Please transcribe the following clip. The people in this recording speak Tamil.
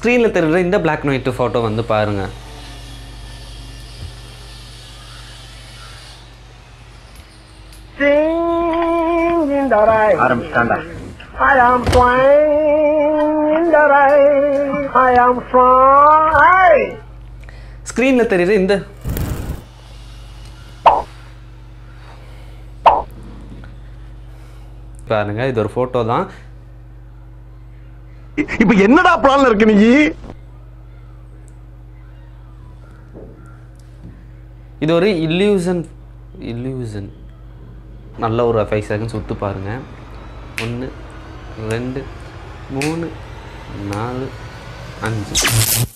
ஸ்க்ரீனில் தெரியுற இந்த பிளாக் அண்ட் ஒயிட் ஃபோட்டோ வந்து பாருங்கள் Sing in the rain. ஆரம்பிச்சிட்டாண்டா I am flying in the rain. I am flying. ஸ்க்ரீனில் தெரியுற இந்த பாருங்க இது ஒரு ஃபோட்டோ தான் இப்ப என்னடா பிளான்ல இருக்கு நீ இது ஒரு இல்லியூசன் இல்லியூசன் நல்ல ஒரு ஃபைவ் செகண்ட்ஸ் ஒத்து பாருங்க ஒன்று ரெண்டு மூணு நாலு அஞ்சு